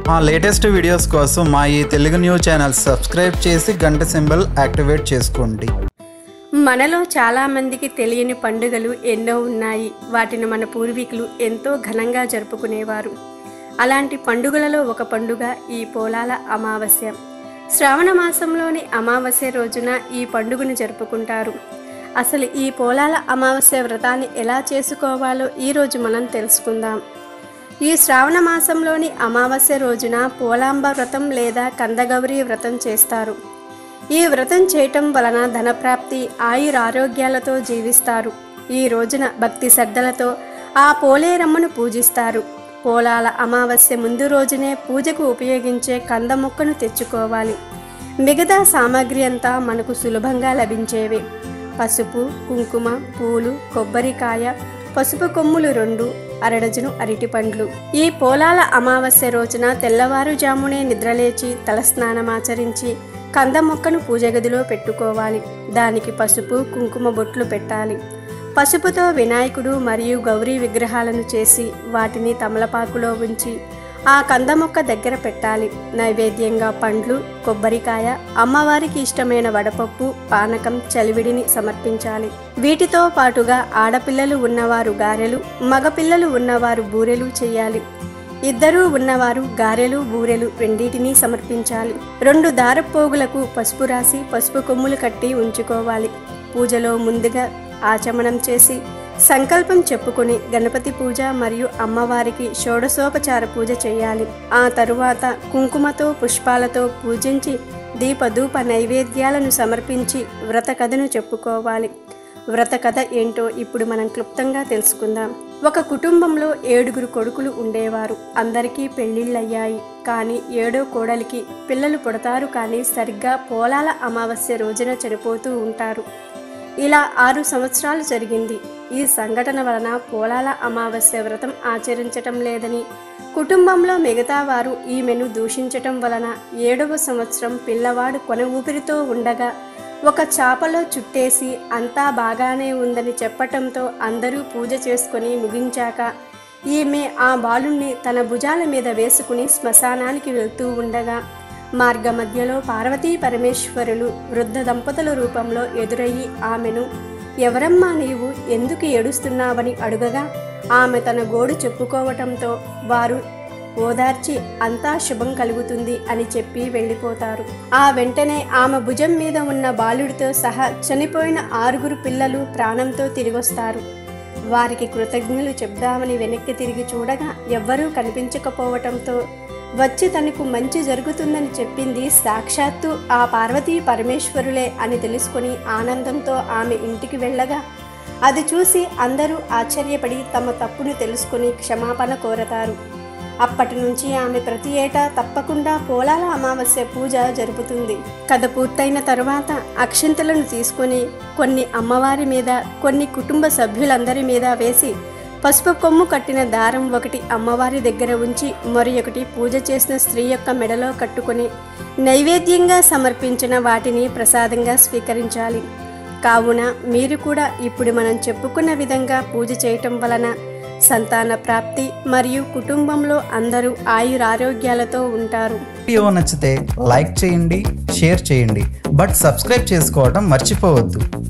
మా latest videos కోసం మా ఈ తెలుగు న్యూస్ ఛానల్ సబ్స్క్రైబ్ చేసి గంట సింబల్ యాక్టివేట్ చేసుకోండి మనలో చాలామందికి తెలియని పండుగలు ఎన్నో ఉన్నాయి వాటిని మన పూర్వీకులు ఎంతో ఘనంగా జరుపుకునేవారు అలాంటి పండుగలలో ఒక పండుగ ఈ పోలాల అమావాస్య శ్రావణ మాసంలోని అమావాస్య రోజున ఈ పండుగను జరుపుకుంటారు అసలు ఈ పోలాల అమావాస్య వ్రతాన్ని ఎలా చేసుకోవాలో ఈరోజు మనం తెలుసుకుందాం ఈ శ్రావణ మాసంలోని అమావాస్య రోజున పోలాంబ వ్రతం లేదా కందగౌరి వ్రతం చేస్తారు ఈ వ్రతం చేయటం వలన ధనప్రాప్తి ఆయురారోగ్యాలతో జీవిస్తారు ఈ రోజున భక్తి శ్రద్ధలతో ఆ పోలేరమ్మను పూజిస్తారు పోలాల అమావాస్య ముందు రోజునే పూజకు ఉపయోగించే కంద మొక్కను తెచ్చుకోవాలి మిగతా సామాగ్రి అంతా మనకు సులభంగా లభించేవే పసుపు కుంకుమ పూలు కొబ్బరికాయ పసుపు కొమ్ములు రెండు అరడజను అరటిపండ్లు ఈ పోలాల అమావాస్య రోజున తెల్లవారుజామునే నిద్రలేచి తలస్నానమాచరించి కంద మొక్కను పూజ గదిలో పెట్టుకోవాలి దానికి పసుపు కుంకుమ బొట్లు పెట్టాలి పసుపుతో వినాయకుడు మరియు గౌరీ విగ్రహాలను చేసి వాటిని తమలపాకులో ఉంచి ఆ కంద మొక్క దగ్గర పెట్టాలి నైవేద్యంగా పండ్లు కొబ్బరికాయ అమ్మవారికి ఇష్టమైన వడపప్పు పానకం చలివిడిని సమర్పించాలి వీటితో పాటుగా ఆడపిల్లలు ఉన్నవారు గారెలు మగపిల్లలు ఉన్నవారు బూరెలు చేయాలి ఇద్దరూ ఉన్నవారు గారెలు బూరెలు రెండింటినీ సమర్పించాలి రెండు దారపోగులకు పసుపు రాసి పసుపు కొమ్ములు కట్టి ఉంచుకోవాలి పూజలో ముందుగా ఆచమనం చేసి సంకల్పం చెప్పుకొని గణపతి పూజ మరియు అమ్మవారికి షోడశోపచార పూజ చేయాలి ఆ తరువాత కుంకుమతో పుష్పాలతో పూజించి దీపధూప నైవేద్యాలను సమర్పించి వ్రత కథను చెప్పుకోవాలి వ్రత కథ ఏంటో ఇప్పుడు మనం క్లుప్తంగా తెలుసుకుందాం ఒక కుటుంబంలో ఏడుగురు కొడుకులు ఉండేవారు అందరికీ పెళ్లిళ్ళయ్యాయి కానీ ఏడో కోడలికి పిల్లలు పుడతారు కానీ సరిగ్గా పోలాల అమావాస్య రోజున చనిపోతూ ఉంటారు ఇలా ఆరు సంవత్సరాలు జరిగింది ఈ సంఘటన వలన పోలాల అమావాస్య వ్రతం ఆచరించటం లేదని కుటుంబంలో మిగతా వారు ఈమెను దూషించటం వలన ఏడవ సంవత్సరం పిల్లవాడు కొన ఊపిరితో ఉండగా ఒక చాపలో చుట్టేసి అంతా బాగానే ఉందని చెప్పటంతో అందరూ పూజ చేసుకొని ముగించాక ఈమె ఆ బాలుణ్ణి తన భుజాల మీద వేసుకుని శ్మశానానికి వెళ్తూ ఉండగా మార్గ మధ్యలో పార్వతీ పరమేశ్వరులు వృద్ధ దంపతుల రూపంలో ఎదురయ్యి ఆమెను ఎవరమ్మా నీవు ఎందుకు ఏడుస్తున్నావని అడుగగా ఆమె తన గోడు చెప్పుకోవటంతో వారు ఓదార్చి అంతా శుభం కలుగుతుంది అని చెప్పి వెళ్ళిపోతారు ఆ వెంటనే ఆమె భుజం మీద ఉన్న బాలుడితో సహా చనిపోయిన ఆరుగురు పిల్లలు ప్రాణంతో తిరిగొస్తారు వారికి కృతజ్ఞులు చెప్దామని వెనక్కి తిరిగి చూడగా ఎవ్వరూ కనిపించకపోవటంతో వచ్చి తనకు మంచి జరుగుతుందని చెప్పింది సాక్షాత్తు ఆ పార్వతీ పరమేశ్వరులే అని తెలుసుకొని ఆనందంతో ఆమె ఇంటికి వెళ్ళగా అది చూసి అందరూ ఆశ్చర్యపడి తమ తప్పును తెలుసుకొని క్షమాపణ కోరతారు అప్పటి నుంచి ఆమె ప్రతి ఏటా తప్పకుండా పోలాల అమావాస్య పూజ జరుపుతుంది కథ పూర్తయిన తరువాత అక్షింతలను తీసుకొని కొన్ని అమ్మవారి మీద కొన్ని కుటుంబ సభ్యులందరి మీద వేసి పసుపు కొమ్ము కట్టిన దారం ఒకటి అమ్మవారి దగ్గర ఉంచి మరి ఒకటి పూజ చేసిన స్త్రీ యొక్క మెడలో కట్టుకొని నైవేద్యంగా సమర్పించిన వాటిని ప్రసాదంగా స్వీకరించాలి కావున మీరు కూడా ఇప్పుడు మనం చెప్పుకున్న విధంగా పూజ చేయటం వలన సంతాన ప్రాప్తి మరియు కుటుంబంలో అందరూ ఆయురారోగ్యాలతో ఉంటారు వీడియో నచ్చితే లైక్ చేయండి షేర్ చేయండి బట్ సబ్స్క్రైబ్ చేసుకోవడం మర్చిపోవద్దు